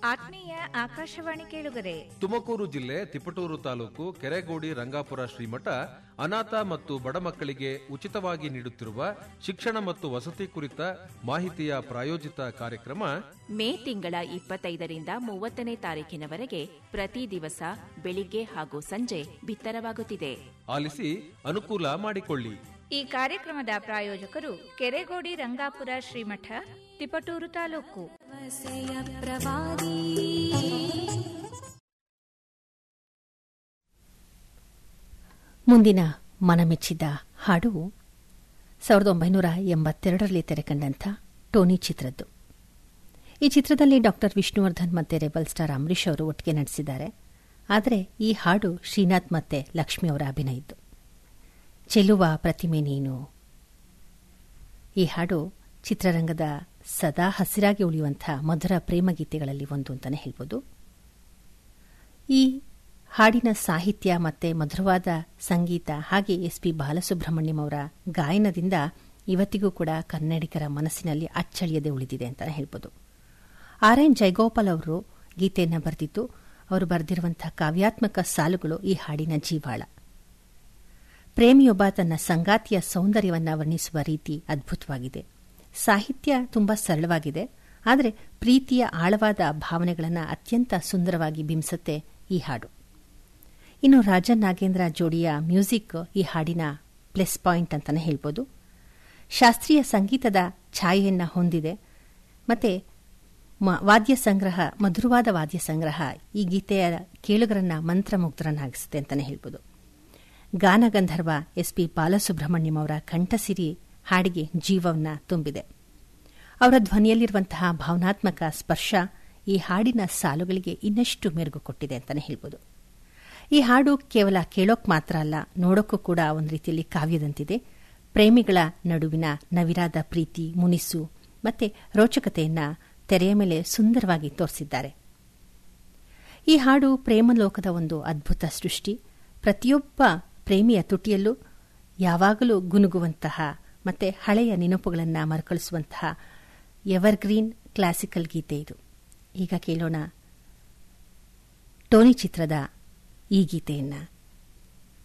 ಆತ್ಮೀಯ ಆಕಾಶವಾಣಿ ಕೇಳುಗರೆ ತುಮಕೂರು ಜಿಲ್ಲೆ ತಿಪಟೂರು ತಾಲೂಕು ಕೆರೆಗೋಡಿ ರಂಗಾಪುರ ಶ್ರೀಮಠ ಅನಾಥ ಮತ್ತು ಬಡ ಮಕ್ಕಳಿಗೆ ಉಚಿತವಾಗಿ ನೀಡುತ್ತಿರುವ ಶಿಕ್ಷಣ ಮತ್ತು ವಸತಿ ಕುರಿತ ಮಾಹಿತಿಯ ಪ್ರಾಯೋಜಿತ ಕಾರ್ಯಕ್ರಮ ಮೇ ತಿಂಗಳ ಇಪ್ಪತ್ತೈದರಿಂದ ಮೂವತ್ತನೇ ತಾರೀಕಿನವರೆಗೆ ಪ್ರತಿ ದಿವಸ ಬೆಳಿಗ್ಗೆ ಹಾಗೂ ಸಂಜೆ ಬಿತ್ತರವಾಗುತ್ತಿದೆ ಆಲಿಸಿ ಅನುಕೂಲ ಮಾಡಿಕೊಳ್ಳಿ ಈ ಕಾರ್ಯಕ್ರಮದ ಪ್ರಾಯೋಜಕರು ಕೆರೆಗೋಡಿ ರಂಗಾಪುರ ಶ್ರೀಮಠ ತಿಪಟೂರು ತಾಲೂಕು ಮುಂದಿನ ಮನಮೆಚ್ಚಿದ ಹಾಡು ಸಾವಿರದ ಒಂಬೈನೂರ ಎಂಬತ್ತೆರಡರಲ್ಲಿ ತೆರೆಕಂಡಂಥ ಟೋನಿ ಚಿತ್ರದ್ದು ಈ ಚಿತ್ರದಲ್ಲಿ ಡಾಕ್ಟರ್ ವಿಷ್ಣುವರ್ಧನ್ ಮತ್ತೆ ರೆಬಲ್ ಸ್ಟಾರ್ ಅಂಬರೀಷ್ ಅವರು ಒಟ್ಟಿಗೆ ನಡೆಸಿದ್ದಾರೆ ಆದರೆ ಈ ಹಾಡು ಶ್ರೀನಾಥ್ ಮತ್ತೆ ಲಕ್ಷ್ಮಿ ಅವರ ಅಭಿನಯಿದ್ದು ಚೆಲುವ ಪ್ರತಿಮೆ ನೀನು ಈ ಹಾಡು ಚಿತ್ರರಂಗದ ಸದಾ ಹಸಿರಾಗಿ ಉಳಿಯುವಂಥ ಮಧುರ ಪ್ರೇಮಗೀತೆಗಳಲ್ಲಿ ಒಂದು ಅಂತಲೇ ಹೇಳ್ಬೋದು ಈ ಹಾಡಿನ ಸಾಹಿತ್ಯ ಮತ್ತೆ ಮಧುರವಾದ ಸಂಗೀತ ಹಾಗೆ ಎಸ್ ಪಿ ಬಾಲಸುಬ್ರಹ್ಮಣ್ಯಂ ಅವರ ಗಾಯನದಿಂದ ಇವತ್ತಿಗೂ ಕೂಡ ಕನ್ನಡಿಗರ ಮನಸ್ಸಿನಲ್ಲಿ ಅಚ್ಚಳಿಯದೆ ಉಳಿದಿದೆ ಅಂತ ಹೇಳ್ಬೋದು ಆರ್ ಎನ್ ಜಯಗೋಪಾಲ್ ಅವರು ಗೀತೆಯನ್ನು ಬರೆದಿದ್ದು ಅವರು ಬರೆದಿರುವಂತಹ ಕಾವ್ಯಾತ್ಮಕ ಸಾಲುಗಳು ಈ ಹಾಡಿನ ಜೀವಾಳ ಪ್ರೇಮಿಯೊಬ್ಬ ತನ್ನ ಸಂಗಾತಿಯ ಸೌಂದರ್ಯವನ್ನು ವರ್ಣಿಸುವ ರೀತಿ ಅದ್ಭುತವಾಗಿದೆ ಸಾಹಿತ್ಯ ತುಂಬಾ ಸರಳವಾಗಿದೆ ಆದರೆ ಪ್ರೀತಿಯ ಆಳವಾದ ಭಾವನೆಗಳನ್ನು ಅತ್ಯಂತ ಸುಂದರವಾಗಿ ಬಿಂಬಿಸುತ್ತೆ ಈ ಹಾಡು ಇನ್ನು ರಾಜನ್ ನಾಗೇಂದ್ರ ಜೋಡಿಯ ಮ್ಯೂಸಿಕ್ ಈ ಹಾಡಿನ ಪ್ಲಸ್ ಪಾಯಿಂಟ್ ಅಂತಾನೆ ಹೇಳ್ಬೋದು ಶಾಸ್ತ್ರೀಯ ಸಂಗೀತದ ಛಾಯೆಯನ್ನು ಹೊಂದಿದೆ ಮತ್ತೆ ವಾದ್ಯ ಸಂಗ್ರಹ ಮಧುರವಾದ ವಾದ್ಯ ಸಂಗ್ರಹ ಈ ಗೀತೆಯ ಕೇಳುಗರನ್ನ ಮಂತ್ರಮುಗ್ಧರನ್ನಾಗಿಸುತ್ತೆ ಅಂತಾನೆ ಹೇಳ್ಬೋದು ಗಾನಗಂಧರ್ವ ಎಸ್ ಪಿ ಬಾಲಸುಬ್ರಹ್ಮಣ್ಯಂ ಅವರ ಕಂಠಸಿರಿ ಹಾಡಿಗೆ ಜೀವವನ್ನ ತುಂಬಿದೆ ಅವರ ಧ್ವನಿಯಲ್ಲಿರುವಂತಹ ಭಾವನಾತ್ಮಕ ಸ್ಪರ್ಶ ಈ ಹಾಡಿನ ಸಾಲುಗಳಿಗೆ ಇನ್ನಷ್ಟು ಮೆರುಗು ಕೊಟ್ಟಿದೆ ಅಂತಾನೆ ಹೇಳ್ಬೋದು ಈ ಹಾಡು ಕೇವಲ ಕೇಳೋಕ್ ಮಾತ್ರ ಅಲ್ಲ ನೋಡೋಕ್ಕೂ ಕೂಡ ಒಂದು ರೀತಿಯಲ್ಲಿ ಕಾವ್ಯದಂತಿದೆ ಪ್ರೇಮಿಗಳ ನಡುವಿನ ನವಿರಾದ ಪ್ರೀತಿ ಮುನಿಸು ಮತ್ತೆ ರೋಚಕತೆಯನ್ನ ತೆರೆಯ ಮೇಲೆ ಸುಂದರವಾಗಿ ತೋರಿಸಿದ್ದಾರೆ ಈ ಹಾಡು ಪ್ರೇಮಲೋಕದ ಒಂದು ಅದ್ಭುತ ಸೃಷ್ಟಿ ಪ್ರತಿಯೊಬ್ಬ ಪ್ರೇಮಿಯ ತುಟಿಯಲ್ಲೂ ಯಾವಾಗಲೂ ಗುನುಗುವಂತಹ ಮತ್ತೆ ಹಳೆಯ ನೆನಪುಗಳನ್ನು ಮರುಕಳಿಸುವಂತಹ ಎವರ್ಗ್ರೀನ್ ಕ್ಲಾಸಿಕಲ್ ಗೀತೆ ಇದು ಈಗ ಕೇಳೋಣ ಟೋನಿ ಚಿತ್ರದ ಈ ಗೀತೆಯನ್ನು